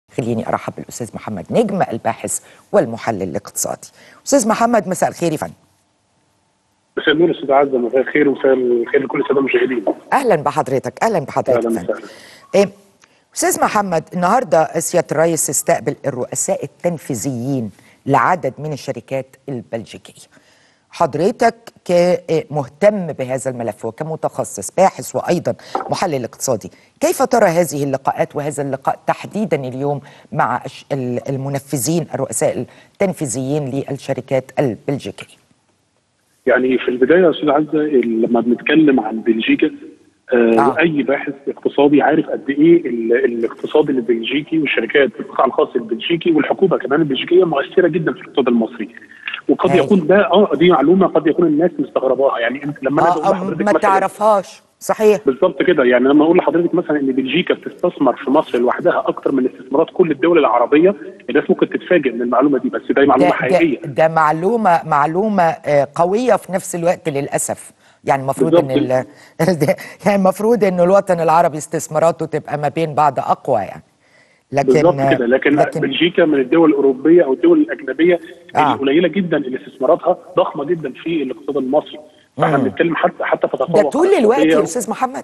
خليني ارحب بالاستاذ محمد نجم الباحث والمحلل الاقتصادي استاذ محمد مساء الخير يا فندم مساء النور استاذ عزه مساء الخير ومساء الخير لكل الساده المشاهدين اهلا بحضرتك اهلا بحضرتك اهلا فندم. وسهلا إيه، استاذ محمد النهارده سياده الرئيس استقبل الرؤساء التنفيذيين لعدد من الشركات البلجيكيه حضرتك كمهتم بهذا الملف وكمتخصص باحث وايضا محلل اقتصادي كيف ترى هذه اللقاءات وهذا اللقاء تحديدا اليوم مع الش- ال- المنفذين الرؤساء التنفيذيين للشركات البلجيكيه يعني في البدايه يا استاذ عزه لما بنتكلم عن بلجيكا آه آه. اي باحث اقتصادي عارف قد ايه ال- الاقتصاد البلجيكي والشركات القطاع الخاص البلجيكي والحكومه كمان البلجيكيه مؤثره جدا في الاقتصاد المصري وقد أيوة. يكون ده اه دي معلومه قد يكون الناس مستغرباها يعني انت لما انا بقول آه آه، لحضرتك ما مثلاً- تعرفهاش صحيح بالظبط كده يعني لما اقول لحضرتك مثلا ان بلجيكا بتستثمر في مصر لوحدها اكتر من استثمارات كل الدول العربيه الناس ممكن تتفاجئ من المعلومه دي بس ده معلومه ده, حقيقيه ده, ده معلومه معلومه آه، قويه في نفس الوقت للاسف يعني المفروض ان بالظبط. ال- ده- يعني المفروض ان الوطن العربي استثماراته تبقى ما بين بعض اقوى يعني لكن بالظبط كده لكن, لكن بلجيكا من الدول الاوروبيه او الدول الاجنبيه آه. القليله جدا اللي استثماراتها ضخمه جدا في الاقتصاد المصري فاحنا مم. بنتكلم حتى حتى في ده تفوق طول على الوقت السعودية. يا استاذ محمد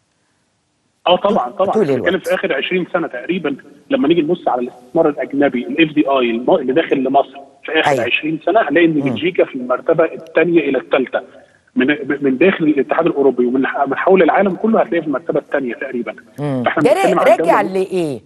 اه طبعا طبعا طول بنتكلم الوقت. في اخر 20 سنه تقريبا لما نيجي نبص على الاستثمار الاجنبي الاف دي اي اللي داخل لمصر في اخر أيوة. 20 سنه هنلاقي ان بلجيكا في المرتبه الثانيه الى الثالثه من من داخل الاتحاد الاوروبي ومن من حول العالم كله هتلاقيه في المرتبه الثانيه تقريبا فاحنا ده بنتكلم عن راجع دولة- لايه؟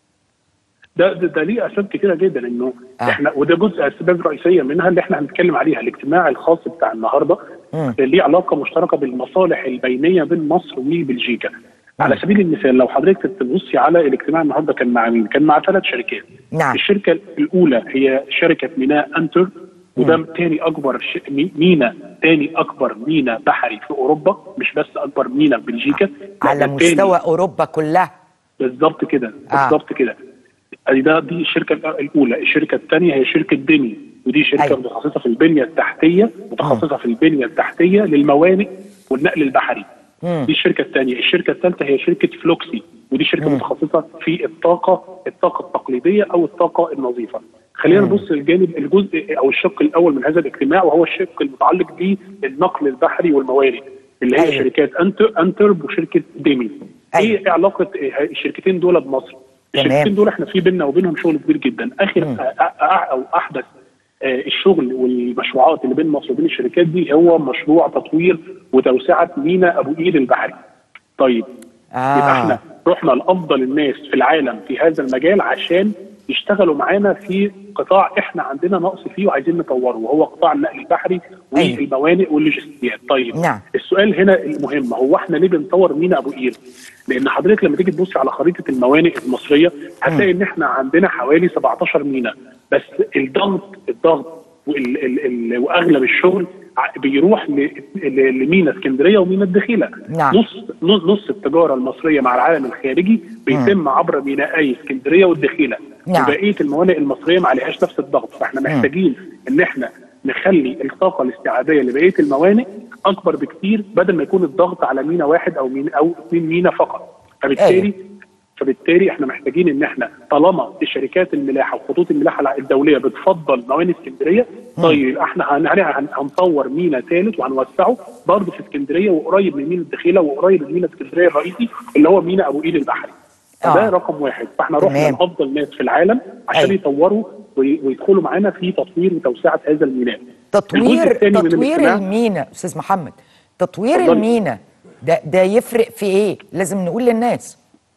ده ده, ده ليه اسباب كتيره جدا انه آه. آه. احنا وده جزء اسباب رئيسيه منها اللي احنا هنتكلم عليها الاجتماع الخاص بتاع النهارده مم. ليه علاقه مشتركه بالمصالح البينيه بين مصر وبلجيكا على سبيل المثال لو حضرتك تبصي على الاجتماع النهارده كان مع مين؟ كان مع ثلاث شركات نعم. الشركه الاولى هي شركه ميناء انتر وده تاني اكبر ش... مي- مينا تاني اكبر مينا بحري في اوروبا مش بس اكبر مينا في بلجيكا لا، على ده تاني. مستوى اوروبا كلها بالظبط كده آه. بالظبط كده ادي ده دي الشركه الاولى الشركه الثانيه هي شركه ديمي ودي شركه أيوة. أيوة. متخصصه في البنيه التحتيه متخصصه في البنيه التحتيه للموانئ والنقل البحري مم. دي الشركه الثانيه الشركه الثالثه هي شركه فلوكسي ودي شركه مم. متخصصه في الطاقه الطاقه التقليديه او الطاقه النظيفه خلينا نبص للجانب الجزء او الشق الاول من هذا الاجتماع وهو الشق المتعلق بالنقل البحري والموانئ اللي هي أيوة. أيوة. شركات انتر انترب وشركه ديمي أيوة. ايه علاقه الشركتين دول بمصر؟ تمام. الشركتين دول احنا في بيننا وبينهم شغل كبير جدا اخر مم. أ- أ- او احدث آه، الشغل والمشروعات اللي بين مصر وبين الشركات دي هو مشروع تطوير وتوسعه ميناء ابو قير البحري. طيب آه. يبقى احنا رحنا لافضل الناس في العالم في هذا المجال عشان يشتغلوا معانا في قطاع احنا عندنا نقص فيه وعايزين نطوره وهو قطاع النقل البحري أيوة. والموانئ واللوجستيات طيب نعم. السؤال هنا المهم هو احنا ليه بنطور ميناء ابو قير؟ لان حضرتك لما تيجي تبص على خريطه الموانئ المصريه هتلاقي ان احنا عندنا حوالي 17 ميناء بس الضغط الضغط وال ال ال واغلب الشغل ع- بيروح ل- ل- لمينا اسكندريه ومينا الدخيله نعم. نص نص نص التجاره المصريه مع العالم الخارجي بيتم عبر مينائي اسكندريه والدخيله نعم. وبقيه الموانئ المصريه ما عليهاش نفس الضغط فاحنا محتاجين ان احنا نخلي الطاقه الاستيعابيه لبقيه الموانئ اكبر بكتير بدل ما يكون الضغط على مينا واحد او مينا او اثنين مينا فقط فبالتالي أيوة. فبالتالي احنا محتاجين ان احنا طالما الشركات الملاحه وخطوط الملاحه الدوليه بتفضل موانئ اسكندريه طيب احنا هن- هن- هنطور مينا ثالث وهنوسعه برضه في اسكندريه وقريب من مينا الدخيله وقريب من مينا اسكندريه الرئيسي اللي هو مينا ابو قير البحري فده آه. رقم واحد فاحنا رحنا تمام. لافضل ناس في العالم عشان أيوة. يطوروا وي- ويدخلوا معانا في تطوير وتوسعه هذا الميناء الجزء تطوير الثاني من تطوير الاجتماع- المينا استاذ محمد تطوير اتفضلي. المينا ده ده يفرق في ايه لازم نقول للناس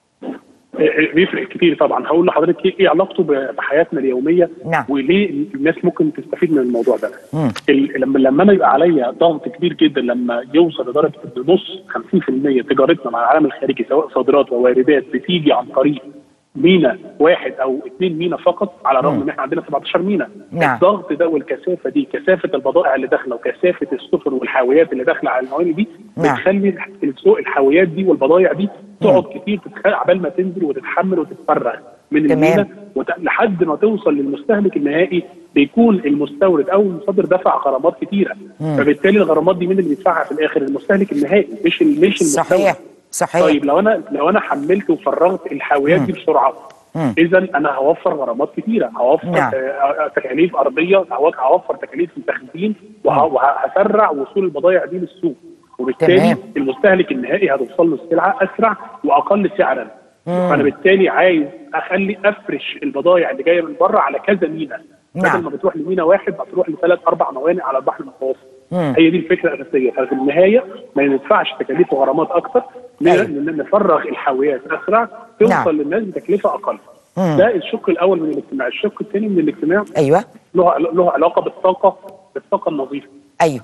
بيفرق كتير طبعا هقول لحضرتك ايه إيه علاقته ب- بحياتنا اليوميه نعم. وليه الناس ممكن تستفيد من الموضوع ده مم. ال- لما لما انا يبقى عليا ضغط كبير جدا لما يوصل لدرجه إن نص 50% تجارتنا مع العالم الخارجي سواء صادرات وواردات بتيجي عن طريق مينا واحد او اثنين مينا فقط على الرغم ان احنا عندنا 17 مينا نعم. الضغط ده والكثافه دي كثافه البضائع اللي داخله وكثافه السفن والحاويات اللي داخله على الموانئ دي نعم. بتخلي السوق الحاويات دي والبضائع دي تقعد كتير تتخ... عبال ما تنزل وتتحمل وتتفرغ من تمام. المينا وت... لحد ما توصل للمستهلك النهائي بيكون المستورد او المصدر دفع غرامات كتيره فبالتالي الغرامات دي مين اللي بيدفعها في الاخر المستهلك النهائي مش ال... مش المستورد صحيح صحيح طيب لو انا لو انا حملت وفرغت الحاويات دي بسرعه اذا انا هوفر غرامات كتيره هوفر نعم. آه، تكاليف ارضيه هو- هوفر تكاليف في التخزين وه- وهسرع وصول البضائع دي للسوق وبالتالي تمام. المستهلك النهائي هتوصل له السلعه اسرع واقل سعرا فانا بالتالي عايز اخلي افرش البضائع اللي جايه من بره على كذا مينا نعم. بدل ما بتروح لمينا واحد بتروح لثلاث اربع موانئ على البحر المتوسط مم. هي دي الفكره الاساسيه ففي النهايه ما ندفعش تكاليف وغرامات اكتر ن- أيوة. ن- نفرغ الحاويات اسرع توصل نعم. للناس بتكلفه اقل مم. ده الشق الاول من الاجتماع الشق الثاني من الاجتماع ايوه له له علاقه بالطاقه بالطاقه النظيفه ايوه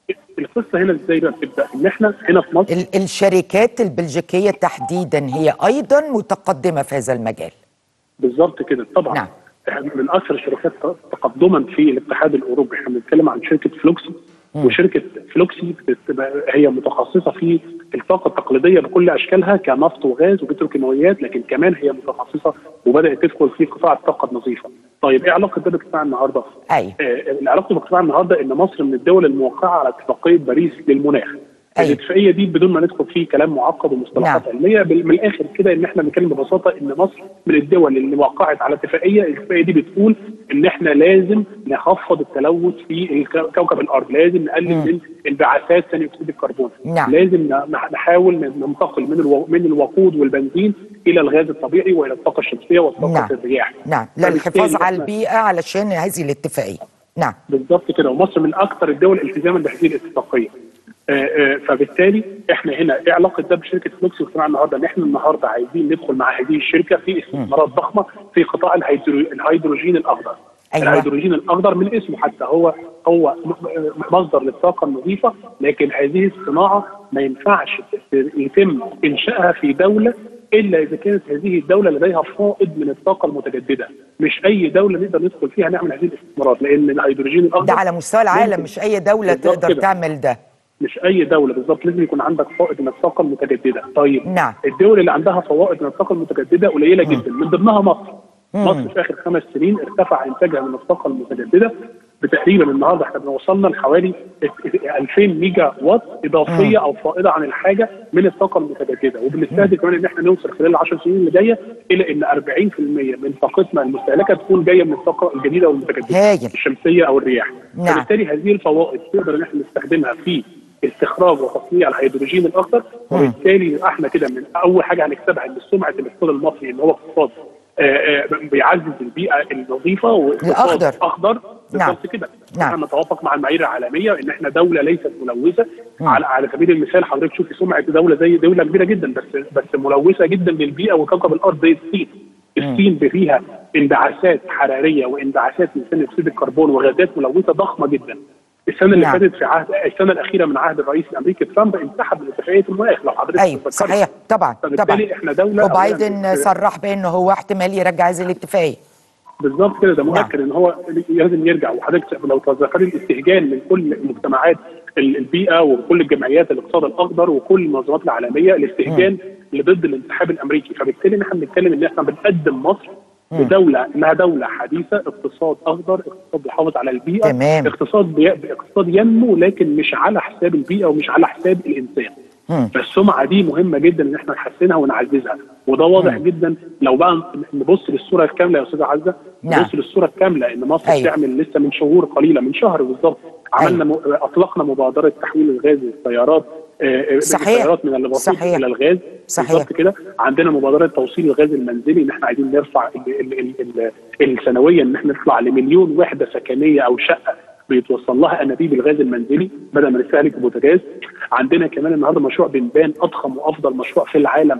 القصه هنا ازاي بقى بتبدا ان احنا هنا في مصر ال- الشركات البلجيكيه تحديدا هي ايضا متقدمه في هذا المجال بالظبط كده طبعا نعم. إحنا من اكثر الشركات تقدما في الاتحاد الاوروبي احنا بنتكلم عن شركه فلوكسي وشركه فلوكسي بتبقى هي متخصصه في الطاقه التقليديه بكل اشكالها كنفط وغاز وبتروكيماويات لكن كمان هي متخصصه وبدات تدخل في قطاع الطاقه النظيفه. طيب ايه علاقه ده باجتماع النهارده؟ أيوة. آه علاقته باجتماع النهارده ان مصر من الدول الموقعه على اتفاقيه باريس للمناخ. أيوة. الاتفاقيه دي بدون ما ندخل فيه كلام معقد ومصطلحات نعم. علميه بال- من الاخر كده ان احنا بنتكلم ببساطه ان مصر من الدول اللي وقعت على اتفاقيه، الاتفاقيه دي بتقول ان احنا لازم نخفض التلوث في الك- كوكب الارض، لازم نقلل من انبعاثات ثاني اكسيد الكربون، نعم. لازم ن- نحاول ننتقل من الو... من الوقود والبنزين الى الغاز الطبيعي والى الطاقه الشمسيه والطاقه نعم الرياح. نعم فبالتالي للحفاظ على إحنا- البيئه علشان هذه الاتفاقيه نعم بالظبط كده ومصر من اكثر الدول التزاما بهذه الاتفاقيه. آه، آه، فبالتالي احنا هنا ايه علاقه ده بشركه فلوكس واجتماع النهارده؟ ان احنا النهارده عايزين ندخل مع هذه الشركه في استثمارات ضخمه في قطاع الهيدرو... الهيدروجين الاخضر. أيوة. الهيدروجين الاخضر من اسمه حتى هو هو م- آه، مصدر للطاقه النظيفه لكن هذه الصناعه ما ينفعش يتم انشائها في دوله الا اذا كانت هذه الدوله لديها فائض من الطاقه المتجدده، مش اي دوله نقدر ندخل فيها نعمل هذه الاستثمارات لان الهيدروجين الاخضر ده على مستوى العالم ممكن. مش اي دوله بالظبط تقدر كده. تعمل ده مش اي دوله بالظبط لازم يكون عندك فائض من الطاقه المتجدده طيب نعم. الدول اللي عندها فوائد من الطاقه المتجدده قليله جدا من ضمنها مصر مصر في اخر خمس سنين ارتفع انتاجها من الطاقه المتجدده بتقريبا النهارده احنا وصلنا لحوالي 2000 ميجا وات اضافيه او فائضه عن الحاجه من الطاقه المتجدده وبنستهدف كمان ان احنا نوصل خلال ال 10 سنين اللي جايه الى ان 40% من طاقتنا المستهلكه تكون جايه من الطاقه الجديده والمتجدده هايل. الشمسيه او الرياح نعم. فبالتالي هذه الفوائد نقدر ان احنا نستخدمها في استخراج وتصنيع الهيدروجين الاخضر وبالتالي يبقى احنا كده من اول حاجه هنكسبها ان سمعه الاقتصاد المصري ان هو اقتصاد آه، آه، بيعزز البيئه النظيفه واقتصاد الأخضر. اخضر نعم. بالظبط كده نعم. احنا نتوافق مع المعايير العالميه ان احنا دوله ليست ملوثه على على سبيل المثال حضرتك شوفي سمعه دوله زي دوله كبيره جدا بس بس ملوثه جدا للبيئه وكوكب الارض زي الصين الصين فيها انبعاثات حراريه وانبعاثات من ثاني اكسيد الكربون وغازات ملوثه ضخمه جدا السنه اللي نعم. فاتت في عهد السنه الاخيره من عهد الرئيس الامريكي ترامب انسحب من اتفاقيه المناخ لو حضرتك ايوه تفكري. صحيح طبعا طبعا فبالتالي احنا دوله وبايدن أولاً- صرح بانه هو احتمال يرجع هذه الاتفاقيه بالظبط كده ده مؤكد ان هو لازم يرجع وحضرتك لو تتذكري الاستهجان من كل مجتمعات ال- البيئه وكل الجمعيات الاقتصاد الاخضر وكل المنظمات العالميه الاستهجان اللي ضد الانسحاب الامريكي فبالتالي نحن بنتكلم ان احنا بنقدم مصر بدوله انها دوله حديثه اقتصاد اخضر اقتصاد بيحافظ على البيئه تمام. اقتصاد بي... اقتصاد ينمو لكن مش على حساب البيئه ومش على حساب الانسان فالسمعه دي مهمه جدا ان احنا نحسنها ونعززها وده واضح جدا لو بقى نبص للصوره الكامله يا استاذه عزه نعم. نبص للصوره الكامله ان مصر أيوة. بتعمل لسه من شهور قليله من شهر بالظبط عملنا م... اطلقنا مبادره تحويل الغاز للسيارات آه، صحيح. السيارات من الوسيط صحيح. الى الغاز صحيح. بالظبط كده عندنا مبادره توصيل الغاز المنزلي ان احنا عايزين نرفع ال- ال- ال- ال- السنويا ان احنا نطلع لمليون وحده سكنيه او شقه بيتوصل لها انابيب الغاز المنزلي بدل ما نستهلك البوتاجاز عندنا كمان النهارده مشروع بنبان اضخم وافضل مشروع في العالم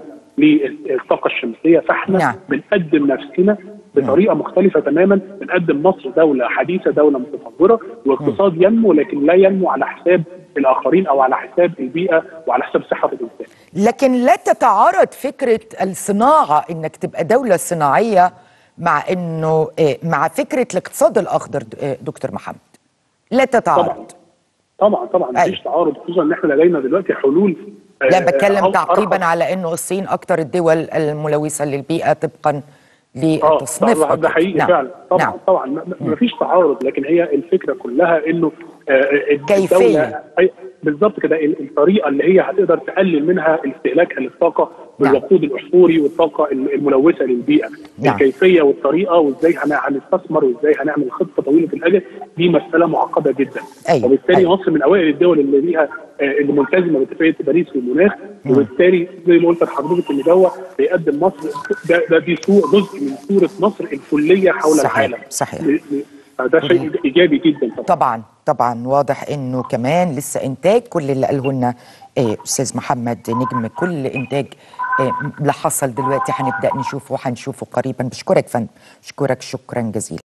للطاقه الشمسيه فاحنا نعم. بنقدم نفسنا بطريقه مختلفه تماما بنقدم مصر دوله حديثه دوله متطوره واقتصاد ينمو لكن لا ينمو على حساب الاخرين او على حساب البيئه وعلى حساب صحه الانسان لكن لا تتعارض فكره الصناعه انك تبقى دوله صناعيه مع انه آه، مع فكره الاقتصاد الاخضر آه، دكتور محمد لا طبعا تتعارض طبعا طبعا أيوة. مفيش تعارض خصوصا ان احنا لدينا دلوقتي حلول آه، لا بتكلم أو تعقيبا أرخص. على انه الصين اكثر الدول الملوثه للبيئه طبقا اه لتصنيفها طبعاً ده كده. حقيقي نعم. فعلا طبعا نعم. طبعا ما ما فيش تعارض لكن هي الفكره كلها انه آه، كيفية. أي- بالظبط كده ال- الطريقه اللي هي هتقدر تقلل منها استهلاكها للطاقه نعم. والوقود الاحفوري والطاقه ال- الملوثه للبيئه نعم. الكيفيه والطريقه وازاي هن- هنستثمر وازاي هنعمل خطه طويله الاجل دي مساله معقده جدا أيوة. وبالتالي أيوة. مصر من اوائل الدول اللي ليها آه، اللي ملتزمه باتفاقيه باريس في المناخ وبالتالي زي ما قلت لحضرتك ان ده بيقدم مصر ده, ده دي صورة جزء من صوره مصر الكليه حول صحيح، العالم صحيح. ل- ل- فده شيء ايجابي جدا طبعا طبعا طبعا واضح انه كمان لسه انتاج كل اللي قاله لنا آه، استاذ محمد نجم كل انتاج آه، اللي حصل دلوقتي هنبدا نشوفه وهنشوفه قريبا بشكرك فندم بشكرك شكرا جزيلا